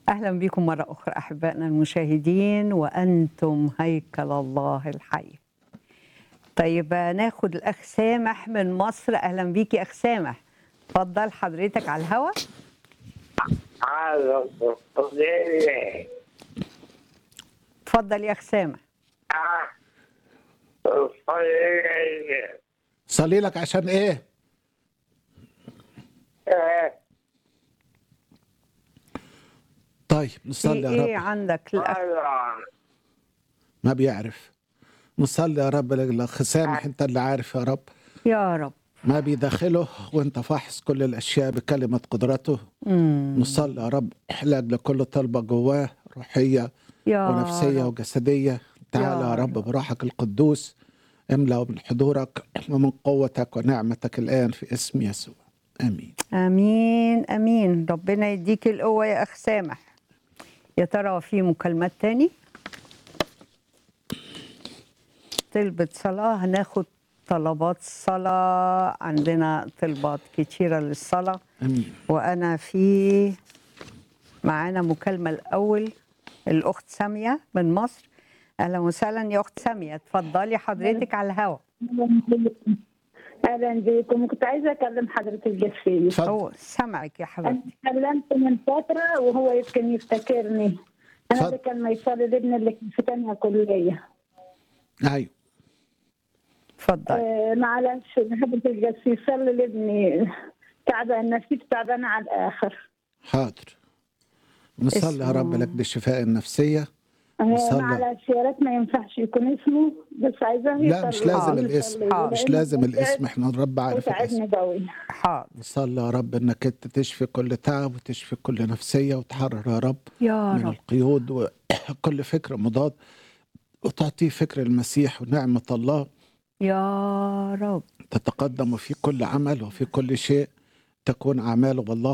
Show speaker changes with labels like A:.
A: أهلا بكم مرة أخرى أحبائنا المشاهدين وأنتم هيكل الله الحي طيب ناخد الأخ سامح من مصر أهلا بيكي أخ سامح اتفضل حضرتك على الهوا
B: على الصديق
A: اتفضل يا أخ سامح
B: الصديق
C: صلي لك عشان ايه طيب
A: في
C: نصلي يا
A: إيه
C: رب
A: عندك الأخ
C: ما بيعرف نصلي يا رب للاخ سامح انت اللي عارف يا رب
A: يا رب
C: ما بيدخله وانت فاحص كل الاشياء بكلمه قدرته
A: مم.
C: نصلي يا رب لاجل كل طلبه جواه روحيه
A: يا
C: ونفسيه
A: رب.
C: وجسديه تعالى
A: يا
C: يا رب
A: رب.
C: بروحك القدوس املا من حضورك ومن قوتك ونعمتك الان في اسم يسوع امين
A: امين امين ربنا يديك القوه يا اخ سامح يا ترى في مكالمات تاني طلبة صلاة هناخد طلبات صلاة عندنا طلبات كتيرة للصلاة
C: امين
A: وأنا في معانا مكالمة الأول الأخت سامية من مصر أهلا وسهلا يا أخت سامية اتفضلي حضرتك على الهوا
D: اهلا بكم كنت عايزه اكلم حضره الجسيس
C: اتفضل
A: أوه سامعك يا
D: انا
A: حبيبتي
D: اتكلمت من فتره وهو يمكن يفتكرني انا
C: اتفضل.
D: اللي كان ميسر لابني اللي كان في تانية كليه
C: ايوه
A: اتفضلي
D: آه معلش حضره الجسيس صلي لابني تعبان نفسيته تعبانه على الاخر
C: حاضر نصلي يا رب
A: اسمه-
C: لك بالشفاء النفسيه
D: آه
C: نصلي.
D: معلش يا ريت ما ينفعش يكون اسمه بس عايزاه
C: لا مش
D: يصلي.
C: لازم
D: يصلي.
C: الاسم
A: حاضر.
C: مش
D: لأنه
C: لازم
D: متعب
C: الاسم احنا الرب عارف الاسم
D: وتعبني قوي
A: حاضر
C: نصلي يا رب انك انت تشفي كل تعب وتشفي كل نفسيه وتحرر يا رب
A: يا
C: من
A: رب
C: القيود وكل فكر مضاد وتعطيه فكر المسيح ونعمه الله
A: يا رب
C: تتقدم في كل عمل وفي كل شيء تكون اعماله والله